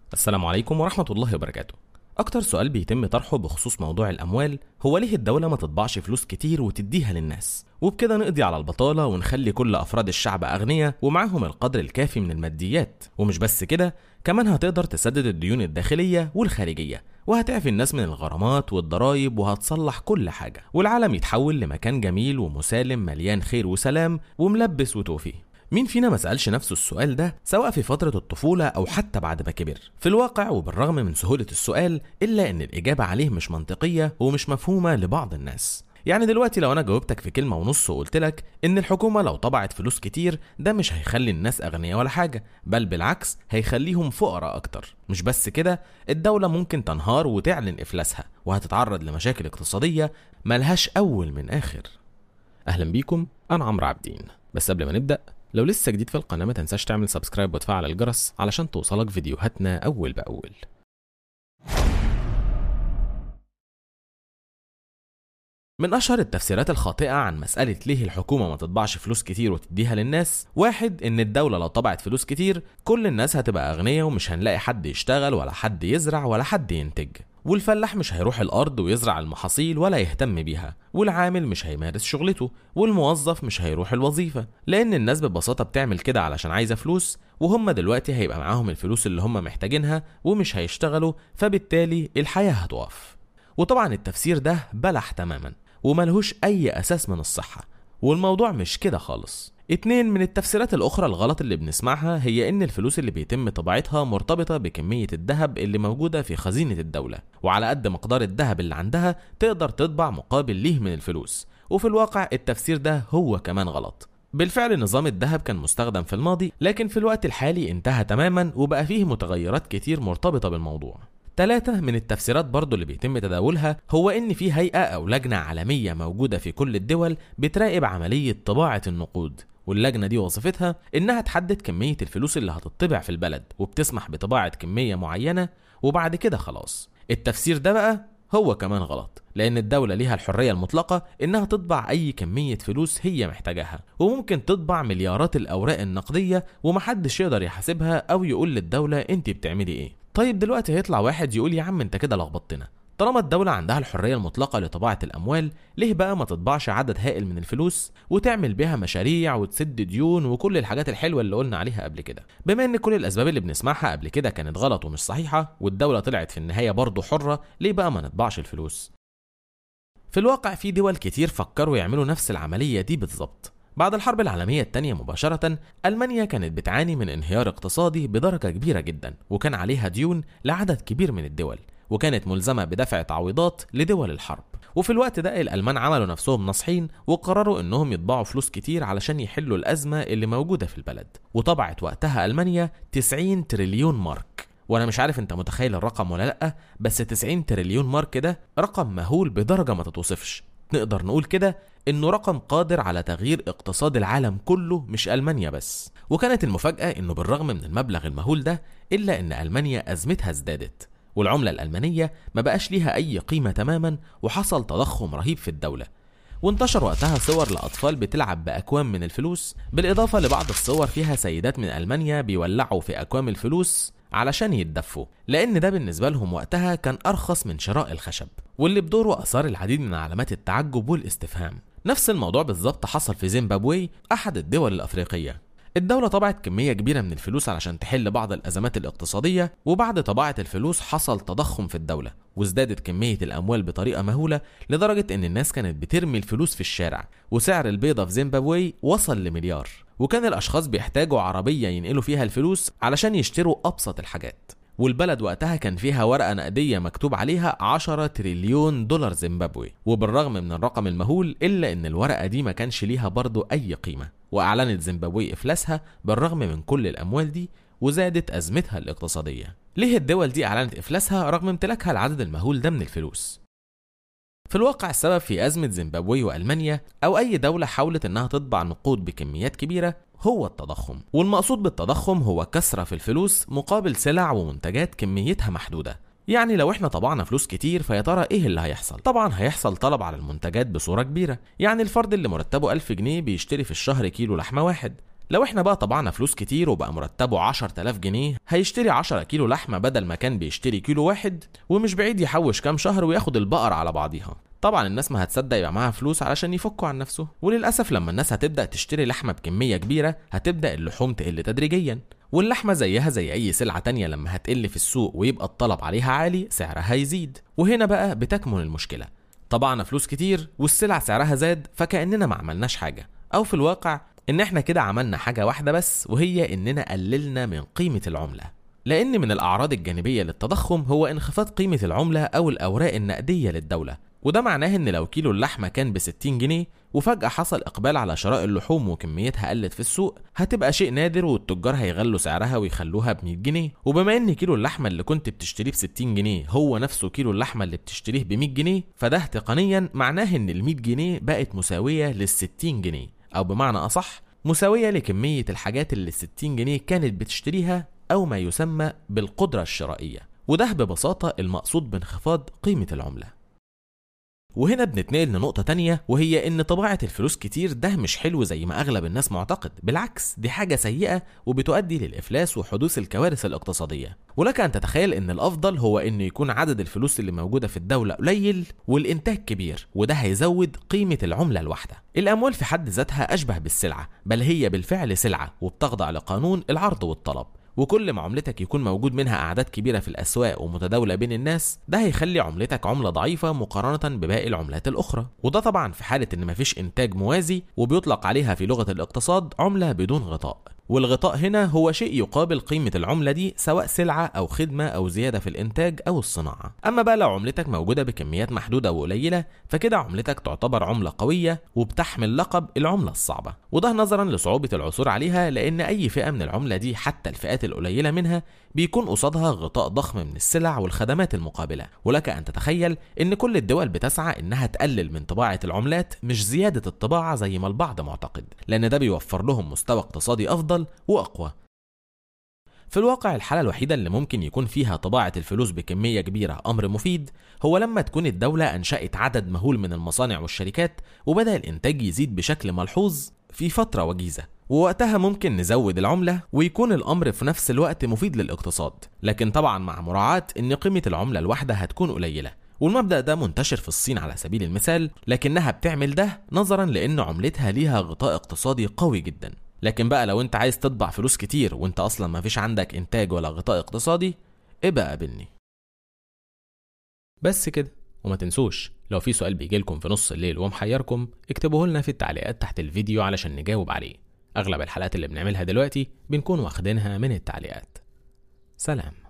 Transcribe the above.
السلام عليكم ورحمة الله وبركاته أكتر سؤال بيتم طرحه بخصوص موضوع الأموال هو ليه الدولة ما تطبعش فلوس كتير وتديها للناس وبكده نقضي على البطالة ونخلي كل أفراد الشعب أغنياء ومعاهم القدر الكافي من الماديات ومش بس كده كمان هتقدر تسدد الديون الداخلية والخارجية وهتعفي الناس من الغرامات والضرايب وهتصلح كل حاجة والعالم يتحول لمكان جميل ومسالم مليان خير وسلام وملبس وتوفيه مين فينا ما سألش نفسه السؤال ده سواء في فترة الطفولة أو حتى بعد ما كبر في الواقع وبالرغم من سهولة السؤال إلا أن الإجابة عليه مش منطقية ومش مفهومة لبعض الناس يعني دلوقتي لو انا جاوبتك في كلمه ونص وقلت لك ان الحكومه لو طبعت فلوس كتير ده مش هيخلي الناس اغنياء ولا حاجه بل بالعكس هيخليهم فقراء اكتر مش بس كده الدوله ممكن تنهار وتعلن افلاسها وهتتعرض لمشاكل اقتصاديه ملهاش اول من اخر اهلا بيكم انا عمرو عابدين بس قبل ما نبدا لو لسه جديد في القناه ما تنساش تعمل سبسكرايب وتفعل الجرس علشان توصلك فيديوهاتنا اول باول من أشهر التفسيرات الخاطئة عن مسألة ليه الحكومة ما تطبعش فلوس كتير وتديها للناس واحد إن الدولة لو طبعت فلوس كتير كل الناس هتبقى أغنياء ومش هنلاقي حد يشتغل ولا حد يزرع ولا حد ينتج والفلاح مش هيروح الأرض ويزرع المحاصيل ولا يهتم بيها والعامل مش هيمارس شغلته والموظف مش هيروح الوظيفة لأن الناس ببساطة بتعمل كده علشان عايزة فلوس وهم دلوقتي هيبقى معاهم الفلوس اللي هم محتاجينها ومش هيشتغلوا فبالتالي الحياة هتقف وطبعا التفسير ده بلح تماما وملهوش أي أساس من الصحة والموضوع مش كده خالص اتنين من التفسيرات الأخرى الغلط اللي بنسمعها هي إن الفلوس اللي بيتم طباعتها مرتبطة بكمية الذهب اللي موجودة في خزينة الدولة وعلى قد مقدار الذهب اللي عندها تقدر تطبع مقابل ليه من الفلوس وفي الواقع التفسير ده هو كمان غلط بالفعل نظام الذهب كان مستخدم في الماضي لكن في الوقت الحالي انتهى تماما وبقى فيه متغيرات كتير مرتبطة بالموضوع ثلاثة من التفسيرات برضو اللي بيتم تداولها هو إن في هيئة أو لجنة عالمية موجودة في كل الدول بتراقب عملية طباعة النقود واللجنة دي وظيفتها إنها تحدد كمية الفلوس اللي هتطبع في البلد وبتسمح بطباعة كمية معينة وبعد كده خلاص التفسير ده بقى هو كمان غلط لأن الدولة ليها الحرية المطلقة إنها تطبع أي كمية فلوس هي محتاجاها وممكن تطبع مليارات الأوراق النقدية ومحدش يقدر يحاسبها أو يقول للدولة أنت بتعملي إيه طيب دلوقتي هيطلع واحد يقول يا عم أنت كده لخبطتنا طالما الدولة عندها الحرية المطلقة لطباعة الأموال ليه بقى ما تطبعش عدد هائل من الفلوس وتعمل بيها مشاريع وتسد ديون وكل الحاجات الحلوة اللي قلنا عليها قبل كده بما ان كل الأسباب اللي بنسمعها قبل كده كانت غلط ومش صحيحة والدولة طلعت في النهاية برضه حرة ليه بقى ما نطبعش الفلوس في الواقع في دول كتير فكروا يعملوا نفس العملية دي بالظبط بعد الحرب العالمية الثانية مباشرة ألمانيا كانت بتعاني من انهيار اقتصادي بدرجة كبيرة جدا وكان عليها ديون لعدد كبير من الدول وكانت ملزمة بدفع تعويضات لدول الحرب وفي الوقت ده الألمان عملوا نفسهم ناصحين وقرروا إنهم يطبعوا فلوس كتير علشان يحلوا الأزمة اللي موجودة في البلد وطبعت وقتها ألمانيا 90 تريليون مارك وانا مش عارف انت متخيل الرقم ولا لا بس 90 تريليون مارك ده رقم مهول بدرجه ما تتوصفش نقدر نقول كده انه رقم قادر على تغيير اقتصاد العالم كله مش المانيا بس وكانت المفاجاه انه بالرغم من المبلغ المهول ده الا ان المانيا ازمتها ازدادت والعمله الالمانيه ما بقاش ليها اي قيمه تماما وحصل تضخم رهيب في الدوله وانتشر وقتها صور لأطفال بتلعب بأكوام من الفلوس بالإضافة لبعض الصور فيها سيدات من ألمانيا بيولعوا في أكوام الفلوس علشان يتدفوا لأن ده بالنسبة لهم وقتها كان أرخص من شراء الخشب واللي بدوره أثار العديد من علامات التعجب والاستفهام نفس الموضوع بالظبط حصل في زيمبابوي أحد الدول الأفريقية الدولة طبعت كمية كبيرة من الفلوس علشان تحل بعض الأزمات الاقتصادية وبعد طباعة الفلوس حصل تضخم في الدولة وازدادت كمية الأموال بطريقة مهولة لدرجة إن الناس كانت بترمي الفلوس في الشارع وسعر البيضة في زيمبابوي وصل لمليار وكان الأشخاص بيحتاجوا عربية ينقلوا فيها الفلوس علشان يشتروا أبسط الحاجات والبلد وقتها كان فيها ورقة نقدية مكتوب عليها 10 تريليون دولار زيمبابوي وبالرغم من الرقم المهول إلا إن الورقة دي ما كانش ليها برضو أي قيمة وأعلنت زيمبابوي إفلاسها بالرغم من كل الأموال دي وزادت أزمتها الاقتصادية ليه الدول دي أعلنت إفلاسها رغم امتلاكها العدد المهول ده من الفلوس في الواقع السبب في أزمة زيمبابوي وألمانيا أو أي دولة حاولت إنها تطبع نقود بكميات كبيرة هو التضخم والمقصود بالتضخم هو كثرة في الفلوس مقابل سلع ومنتجات كميتها محدودة يعني لو احنا طبعنا فلوس كتير فيا ترى ايه اللي هيحصل طبعا هيحصل طلب على المنتجات بصورة كبيرة يعني الفرد اللي مرتبه 1000 جنيه بيشتري في الشهر كيلو لحمة واحد لو احنا بقى طبعنا فلوس كتير وبقى مرتبه 10000 جنيه هيشتري 10 كيلو لحمة بدل ما كان بيشتري كيلو واحد ومش بعيد يحوش كام شهر وياخد البقر على بعضيها طبعا الناس ما هتصدق يبقى معاها فلوس علشان يفكوا عن نفسه وللاسف لما الناس هتبدا تشتري لحمه بكميه كبيره هتبدا اللحوم تقل تدريجيا واللحمه زيها زي اي سلعه تانية لما هتقل في السوق ويبقى الطلب عليها عالي سعرها هيزيد وهنا بقى بتكمن المشكله طبعنا فلوس كتير والسلع سعرها زاد فكاننا ما عملناش حاجه او في الواقع ان احنا كده عملنا حاجه واحده بس وهي اننا قللنا من قيمه العمله لان من الاعراض الجانبيه للتضخم هو انخفاض قيمه العمله او الاوراق النقديه للدوله وده معناه ان لو كيلو اللحمه كان ب 60 جنيه وفجأة حصل إقبال على شراء اللحوم وكميتها قلت في السوق هتبقى شيء نادر والتجار هيغلوا سعرها ويخلوها ب 100 جنيه وبما إن كيلو اللحمة اللي كنت بتشتريه ب 60 جنيه هو نفسه كيلو اللحمة اللي بتشتريه ب 100 جنيه فده تقنيا معناه إن ال 100 جنيه بقت مساوية لل 60 جنيه أو بمعنى أصح مساوية لكمية الحاجات اللي ال 60 جنيه كانت بتشتريها أو ما يسمى بالقدرة الشرائية وده ببساطة المقصود بانخفاض قيمة العملة وهنا بنتنقل لنقطة تانية وهي إن طباعة الفلوس كتير ده مش حلو زي ما أغلب الناس معتقد، بالعكس دي حاجة سيئة وبتؤدي للإفلاس وحدوث الكوارث الاقتصادية، ولك أن تتخيل إن الأفضل هو إنه يكون عدد الفلوس اللي موجودة في الدولة قليل والإنتاج كبير، وده هيزود قيمة العملة الواحدة. الأموال في حد ذاتها أشبه بالسلعة، بل هي بالفعل سلعة وبتخضع لقانون العرض والطلب. وكل ما عملتك يكون موجود منها أعداد كبيرة في الأسواق ومتداولة بين الناس ده هيخلي عملتك عملة ضعيفة مقارنة بباقي العملات الأخرى وده طبعا في حالة إن مفيش إنتاج موازي وبيطلق عليها في لغة الاقتصاد عملة بدون غطاء والغطاء هنا هو شيء يقابل قيمة العملة دي سواء سلعة أو خدمة أو زيادة في الإنتاج أو الصناعة أما بقى لو عملتك موجودة بكميات محدودة وقليلة فكده عملتك تعتبر عملة قوية وبتحمل لقب العملة الصعبة وده نظرا لصعوبة العثور عليها لأن أي فئة من العملة دي حتى الفئات القليلة منها بيكون قصادها غطاء ضخم من السلع والخدمات المقابلة ولك أن تتخيل إن كل الدول بتسعى إنها تقلل من طباعة العملات مش زيادة الطباعة زي ما البعض معتقد لأن ده بيوفر لهم مستوى اقتصادي أفضل وأقوى في الواقع الحالة الوحيدة اللي ممكن يكون فيها طباعة الفلوس بكمية كبيرة أمر مفيد هو لما تكون الدولة أنشأت عدد مهول من المصانع والشركات وبدأ الإنتاج يزيد بشكل ملحوظ في فترة وجيزة ووقتها ممكن نزود العملة ويكون الأمر في نفس الوقت مفيد للاقتصاد لكن طبعا مع مراعاة إن قيمة العملة الواحدة هتكون قليلة والمبدأ ده منتشر في الصين على سبيل المثال لكنها بتعمل ده نظرا لأن عملتها ليها غطاء اقتصادي قوي جدا لكن بقى لو انت عايز تطبع فلوس كتير وانت اصلا مفيش عندك انتاج ولا غطاء اقتصادي ابقى قابلني بس كده وما تنسوش لو في سؤال بيجيلكم في نص الليل ومحيركم اكتبوه لنا في التعليقات تحت الفيديو علشان نجاوب عليه اغلب الحلقات اللي بنعملها دلوقتي بنكون واخدينها من التعليقات سلام